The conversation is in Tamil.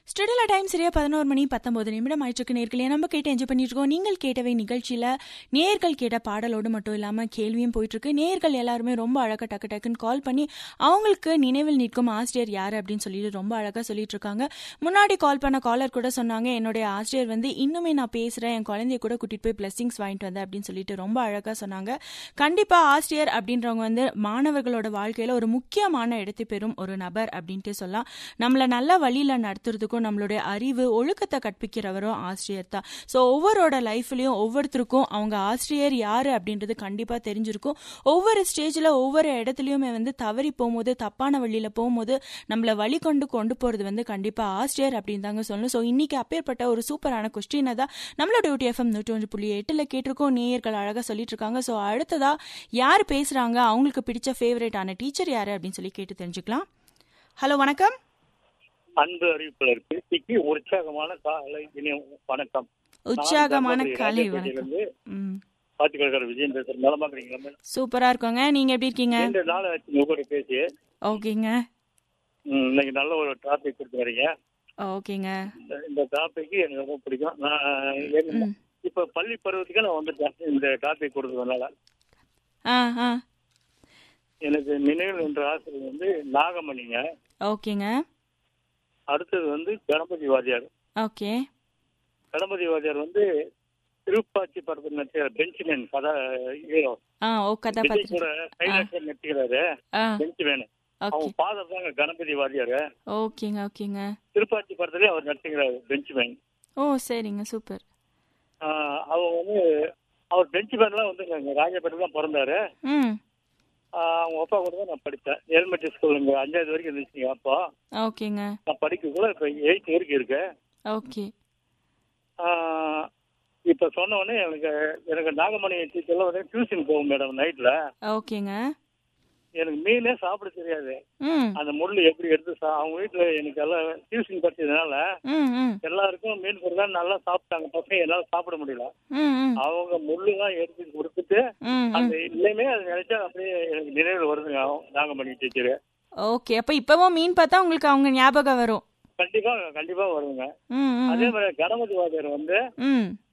ஸ்டுடியோல டைம் சரியா பதினோரு மணி பத்தொன்பது நிமிடம் ஆயிட்டு நேர்களே நம்ம கேட்டு என்ஜாய் பண்ணிட்டு இருக்கோம் நீங்கள் கேட்டவை நிகழ்ச்சியில நேர்கள் கேட்ட பாடலோடு மட்டும் இல்லாம கேள்வியும் போயிட்டு இருக்கு நேர்கள் எல்லாருமே ரொம்ப அழகா டக்கு டக்குன்னு கால் பண்ணி அவங்களுக்கு நினைவில் நிற்கும் ஆசிரியர் யாரு அப்படின்னு சொல்லிட்டு ரொம்ப அழகா சொல்லிட்டு இருக்காங்க முன்னாடி கால் பண்ண காலர் கூட சொன்னாங்க என்னுடைய ஆசிரியர் வந்து இன்னுமே நான் பேசுறேன் என் குழந்தைய கூட கூட்டிட்டு போய் பிளஸிங்ஸ் வாங்கிட்டு வந்தேன் அப்படின்னு சொல்லிட்டு ரொம்ப அழகா சொன்னாங்க கண்டிப்பா ஆசிரியர் அப்படின்றவங்க வந்து மாணவர்களோட வாழ்க்கையில ஒரு முக்கியமான இடத்தை பெறும் ஒரு நபர் அப்படின்ட்டு சொல்லலாம் நம்மள நல்ல வழியில நடத்துறதுக்கும் நம்மளுடைய அறிவு ஒழுக்கத்தை கற்பிக்கிறவரும் ஆசிரியர் தான் ஸோ ஒவ்வொருவரோட லைஃப்லயும் ஒவ்வொருத்தருக்கும் அவங்க ஆசிரியர் யாரு அப்படின்றது கண்டிப்பா தெரிஞ்சிருக்கும் ஒவ்வொரு ஸ்டேஜ்ல ஒவ்வொரு இடத்துலயுமே வந்து தவறி போகும்போது தப்பான வழியில போகும்போது நம்மள வழி கொண்டு கொண்டு போறது வந்து கண்டிப்பா ஆசிரியர் அப்படின்னு தாங்க சொல்லணும் ஸோ இன்னைக்கு அப்பேற்பட்ட ஒரு சூப்பரான கொஸ்டினை தான் நம்மளோட டியூட்டி எஃப்எம் நூற்றி ஒன்று புள்ளி எட்டுல கேட்டிருக்கோம் நேயர்கள் அழகா சொல்லிட்டு இருக்காங்க ஸோ அடுத்ததா யார் பேசுறாங்க அவங்களுக்கு பிடிச்ச ஃபேவரட்டான டீச்சர் யாரு அப்படின்னு சொல்லி கேட்டு தெரிஞ்சுக்கலாம் ஹலோ வணக்கம் அன்பு அறிவிப்பாளருக்கு இன்னைக்கு உற்சாகமான காலை இனிய வணக்கம் உற்சாகமான நான் காலை ராஜபாளையத்துல வணக்கம் இருந்து ம் பாத்துக்கிற விஜயன் பேசுறேன் நலமா இருக்கிறீங்களா மேடம்? சூப்பரா இருக்கோங்க நீங்க எப்படி இருக்கீங்க ரெண்டு நாள் ஆச்சு உங்க கூட பேசி ஓகேங்க ம், இன்னைக்கு நல்ல ஒரு டாபிக் கொடுத்து வரீங்க ஓகேங்க இந்த- இந்த டாபிக் எனக்கு ரொம்ப பிடிக்கும் நான் என்ன- ம். இப்ப பள்ளி பருவத்துக்கு நான் வந்துட்டேன் இந்த டாபிக் கொடுத்ததுனால ஆ ஆ எனக்கு நினைவில் என்ற ஆசிரியர் வந்து நாகமணிங்க ஓகேங்க அடுத்தது வந்து கணபதி வாத்தியார் ஓகே கணபதி வாத்தியார் வந்து திருப்பாச்சி படத்தில் நடிச்ச பெஞ்ச்மேன் கதை ஹீரோ ஆ ஓ கதை விஜய் பார்த்து கூட கைலாசம் நடிக்கிறாரு ஆ பெஞ்ச்மேன் ஓகே அவங்க ஃபாதர் தாங்க கணபதி வாத்தியாரு ஓகேங்க ஓகேங்க திருப்பாச்சி படத்துலயே அவர் நடிச்சுக்கிறாரு பெஞ்ச்மேன் ஓ சரிங்க சூப்பர் ஆஹ் அவங்க வந்து அவர் பெஞ்ச்மேன்லாம் வந்து இங்க ராஜபேட்டில் தான் பிறந்தாரு ம் ஆஹ் அவங்க அப்பா கூட தான் நான் படித்தேன் எலிமெண்ட்ரி ஸ்கூல் இங்கே அஞ்சாவது வரைக்கும் இருந்துச்சுங்க அப்பா ஓகேங்க நான் படிக்கக்குள்ள இப்போ எயித் வரைக்கும் இருக்கு ஓகே ஆஹ் இப்போ சொன்ன உடனே எனக்கு எனக்கு நாகமணி டீச்சர்லாம் வந்து டியூஷன் போகும் மேடம் நைட்டில் ஓகேங்க எனக்கு மீனே சாப்பிட தெரியாது ம் அந்த முள் எப்படி எடுத்து சா அவங்க வீட்டில் எனக்கு எல்லாம் டியூஷன் படிச்சதுனால ம் ம் எல்லாருக்கும் மீன் கொடுத்தா நல்லா சாப்பிட்டாங்க பசங்க என்னால சாப்பிட முடியல ம் ம் அவங்க முள்ளுலாம் எடுத்து கொடுத்துட்டு ம் அந்த இல்லையுமே அது நினைச்சா அப்படியே எனக்கு நினைவு வருதுங்க நாகமணி டீச்சரு ஓகே அப்ப இப்பவும் மீன் பார்த்தா உங்களுக்கு அவங்க ஞாபகம் வரும் கண்டிப்பா கண்டிப்பா வருங்க ம் ம் அதே மாதிரி கணபதி வாத்தியார் வந்து ம்